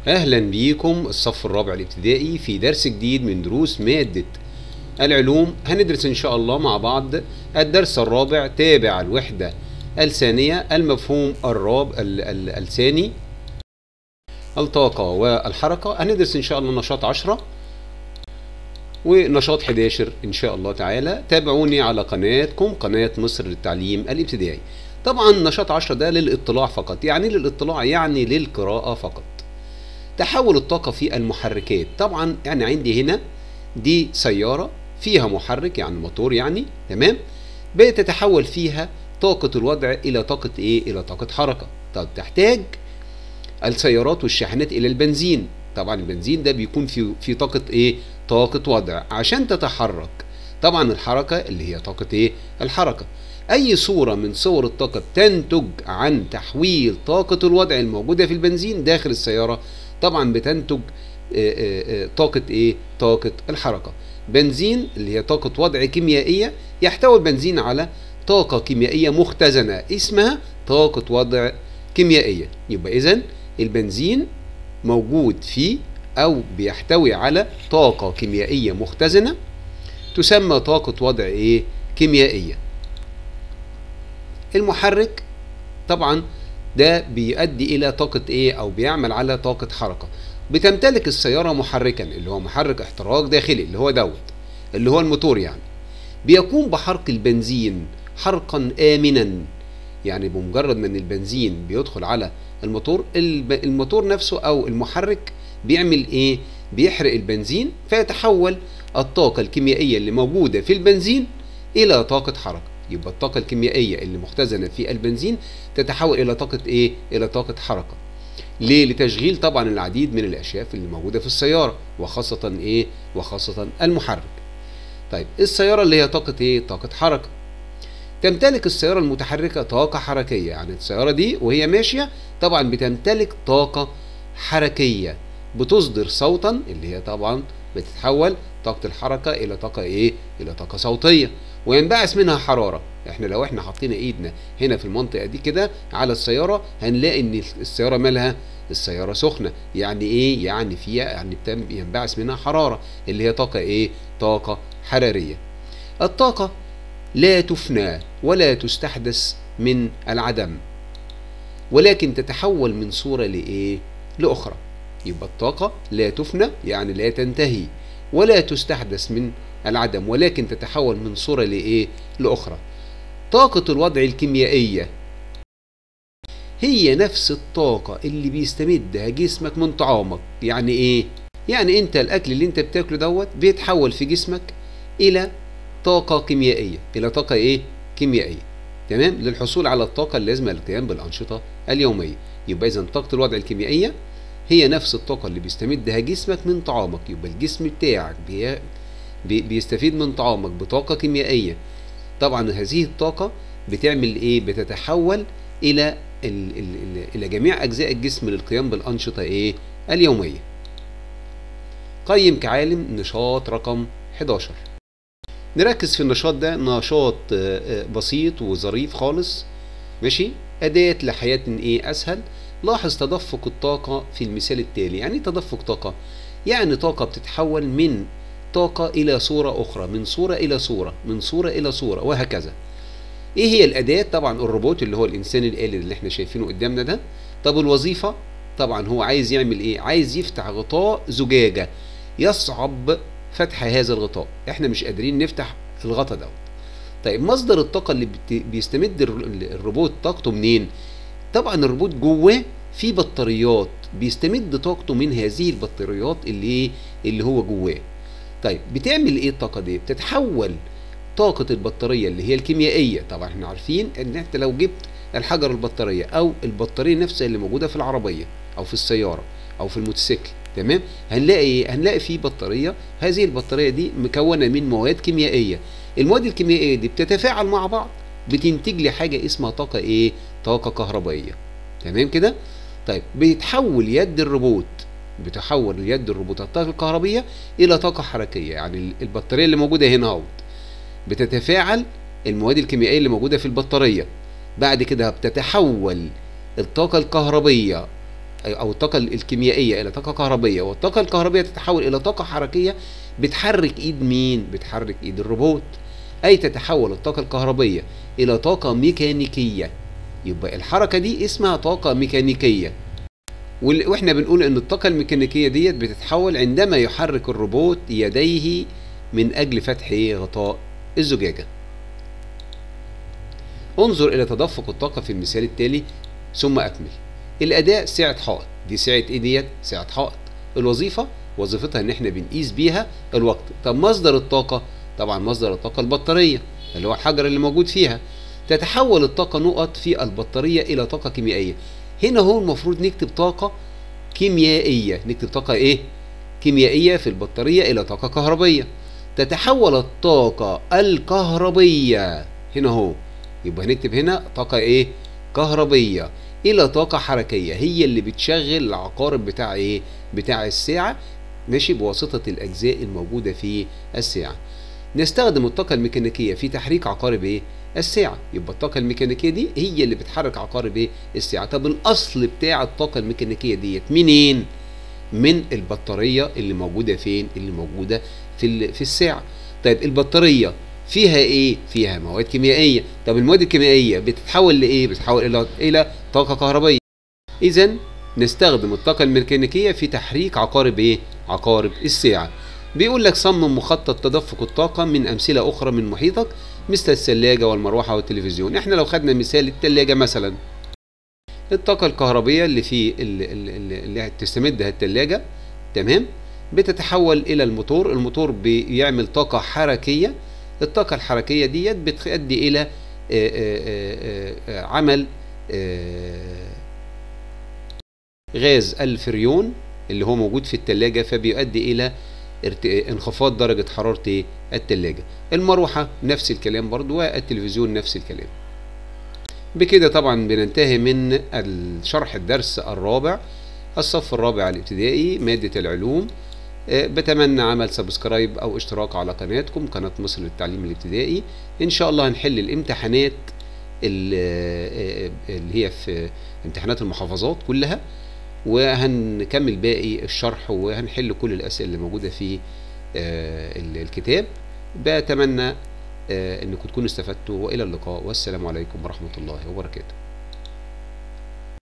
أهلا بيكم الصف الرابع الابتدائي في درس جديد من دروس مادة العلوم هندرس إن شاء الله مع بعض الدرس الرابع تابع الوحدة الثانية المفهوم الراب ال- ال- الثاني الطاقة والحركة هندرس إن شاء الله نشاط عشرة ونشاط 11 إن شاء الله تعالى تابعوني على قناتكم قناة مصر للتعليم الابتدائي طبعا نشاط 10 ده للاطلاع فقط يعني للاطلاع يعني للقراءة فقط تحول الطاقة في المحركات طبعا يعني عندي هنا دي سيارة فيها محرك يعني موتور يعني تمام بتتحول فيها طاقة الوضع إلى طاقة إيه؟ إلى طاقة حركة طب تحتاج السيارات والشاحنات إلى البنزين طبعا البنزين ده بيكون في في طاقة إيه؟ طاقة وضع عشان تتحرك طبعا الحركة اللي هي طاقة إيه؟ الحركة أي صورة من صور الطاقة بتنتج عن تحويل طاقة الوضع الموجودة في البنزين داخل السيارة طبعا بتنتج آه، آه، آه، طاقة إيه؟ طاقة الحركة بنزين اللي هي طاقة وضع كيميائية يحتوي البنزين على طاقة كيميائية مختزنة اسمها طاقة وضع كيميائية يبقى إذا البنزين موجود فيه أو بيحتوي على طاقة كيميائية مختزنة تسمى طاقة وضع إيه؟ كيميائية المحرك طبعا ده بيؤدي الى طاقة ايه او بيعمل على طاقة حركة بتمتلك السيارة محركا اللي هو محرك احتراق داخلي اللي هو دوت اللي هو الموتور يعني بيقوم بحرق البنزين حرقا امنا يعني بمجرد من البنزين بيدخل على الموتور الب- الموتور نفسه او المحرك بيعمل ايه بيحرق البنزين فيتحول الطاقة الكيميائية اللي موجودة في البنزين الى طاقة حركة يبقى الطاقة الكيميائية اللي مختزنة في البنزين تتحول الى طاقة ايه الى طاقة حركة ليه لتشغيل طبعا العديد من الاشياء اللي موجودة في السيارة وخاصة ايه وخاصة المحرك طيب السيارة اللي هي طاقة ايه طاقة حركة تمتلك السيارة المتحركة طاقة حركية يعني السيارة دي وهي ماشية طبعا بتمتلك طاقة حركية بتصدر صوتا اللي هي طبعا بتتحول طاقة الحركة إلى طاقة إيه؟ إلى طاقة صوتية وينبعث منها حرارة احنا لو احنا حطينا ايدنا هنا في المنطقة دي كده على السيارة هنلاقي ان السيارة مالها السيارة سخنة يعني ايه يعني فيها يعني بتم- ينبعث منها حرارة اللي هي طاقة ايه طاقة حرارية الطاقة لا تفنى ولا تستحدث من العدم ولكن تتحول من صورة لإيه؟ لأخرى يبقى الطاقة لا تفنى يعني لا تنتهي ولا تستحدث من العدم ولكن تتحول من صورة لإيه؟ لأخرى طاقة الوضع الكيميائية هي نفس الطاقة اللي بيستمدها جسمك من طعامك يعني إيه؟ يعني أنت الأكل اللي أنت بتاكله دوت بيتحول في جسمك إلى طاقة كيميائية إلى طاقة إيه؟ كيميائية تمام للحصول على الطاقة اللازمة للقيام بالأنشطة اليومية يبقى إذا طاقة الوضع الكيميائية هي نفس الطاقة اللي بيستمدها جسمك من طعامك يبقى الجسم بتاعك بي... بي... بيستفيد من طعامك بطاقة كيميائية طبعا هذه الطاقة بتعمل إيه؟ بتتحول إلى ال... ال... ال... إلى جميع أجزاء الجسم للقيام بالأنشطة إيه؟ اليومية قيم كعالم نشاط رقم 11 نركز في النشاط ده نشاط آه، آه، بسيط وظريف خالص ماشي أداة لحياة إيه أسهل لاحظ تدفق الطاقة في المثال التالي يعني إيه تدفق طاقة يعني طاقة بتتحول من طاقة إلى صورة أخرى من صورة إلى صورة من صورة إلى صورة وهكذا إيه هي الأداة طبعا الروبوت اللي هو الإنسان الآلي اللي إحنا شايفينه قدامنا ده طب الوظيفة طبعا هو عايز يعمل إيه عايز يفتح غطاء زجاجة يصعب فتح هذا الغطاء احنا مش قادرين نفتح الغطاء دوت طيب مصدر الطاقة اللي بت- بيستمد الر- الروبوت طاقته منين طبعا الروبوت جواه في بطاريات بيستمد طاقته من هذه البطاريات اللي ايه اللي هو جواه طيب بتعمل ايه الطاقة دي بتتحول طاقة البطارية اللي هي الكيميائية طبعا احنا عارفين ان انت لو جبت الحجر البطارية او البطارية نفسها اللي موجودة في العربية او في السيارة او في الموتوسيكل تمام هنلاقي ايه هنلاقي في بطارية هذه البطارية دي مكونة من مواد كيميائية المواد الكيميائية دي بتتفاعل مع بعض بتنتج لي حاجة اسمها طاقة ايه طاقة كهربائية تمام كده طيب بيتحول يد الروبوت بتحول يد الروبوت الطاقة الكهربية إلى طاقة حركية يعني البطارية اللي موجودة هنا اهوت بتتفاعل المواد الكيميائية اللي موجودة في البطارية بعد كده بتتحول الطاقة الكهربية او الطاقه الكيميائيه الى طاقه كهربيه والطاقه الكهربيه تتحول الى طاقه حركيه بتحرك ايد مين بتحرك ايد الروبوت اي تتحول الطاقه الكهربيه الى طاقه ميكانيكيه يبقى الحركه دي اسمها طاقه ميكانيكيه وال- واحنا بنقول ان الطاقه الميكانيكيه ديت بتتحول عندما يحرك الروبوت يديه من اجل فتح إيه؟ غطاء الزجاجه انظر الى تدفق الطاقه في المثال التالي ثم اكمل الاداء سعه حائط دي سعه ايه ديت سعه حائط الوظيفه وظيفتها ان احنا بنقيس بيها الوقت طب مصدر الطاقه طبعا مصدر الطاقه البطاريه اللي هو الحجر اللي موجود فيها تتحول الطاقه نقط في البطاريه الى طاقه كيميائيه هنا هو المفروض نكتب طاقه كيميائيه نكتب طاقه ايه كيميائيه في البطاريه الى طاقه كهربيه تتحول الطاقه الكهربيه هنا هو يبقى هنكتب هنا طاقه ايه كهربيه الى طاقه حركيه هي اللي بتشغل العقارب بتاع ايه بتاع الساعه ماشي بواسطه الاجزاء الموجوده في الساعه نستخدم الطاقه الميكانيكيه في تحريك عقارب ايه الساعه يبقى الطاقه الميكانيكيه دي هي اللي بتحرك عقارب ايه الساعه طب الاصل بتاع الطاقه الميكانيكيه ديت منين من البطاريه اللي موجوده فين اللي موجوده في ال- في الساعه طيب البطاريه فيها ايه فيها مواد كيميائيه طب المواد الكيميائيه بتتحول لايه بتتحول الى الى طاقه كهربيه اذا نستخدم الطاقه الميكانيكيه في تحريك عقارب ايه عقارب الساعه بيقول لك صمم مخطط تدفق الطاقه من امثله اخرى من محيطك مثل الثلاجه والمروحه والتلفزيون احنا لو خدنا مثال الثلاجه مثلا الطاقه الكهربيه اللي في اللي, اللي, اللي تستمدها الثلاجه تمام بتتحول الى الموتور الموتور بيعمل طاقه حركيه الطاقه الحركيه ديت بتؤدي الى آه، آه، آه، آه، عمل آه، غاز الفريون اللي هو موجود في التلاجة فبيؤدي إلى ارت- انخفاض درجة حرارة إيه؟ التلاجة المروحة نفس الكلام برضو والتلفزيون نفس الكلام بكده طبعا بننتهي من الشرح الدرس الرابع الصف الرابع الابتدائي مادة العلوم آه، بتمنى عمل سبسكرايب او اشتراك على قناتكم قناة مصر للتعليم الابتدائي ان شاء الله هنحل الامتحانات ال- آه، اللي هي في امتحانات المحافظات كلها وهنكمل باقي الشرح وهنحل كل الاسئله اللي موجوده في آه، ال- الكتاب بتمنى آه، انكم تكونوا استفدتوا والى اللقاء والسلام عليكم ورحمه الله وبركاته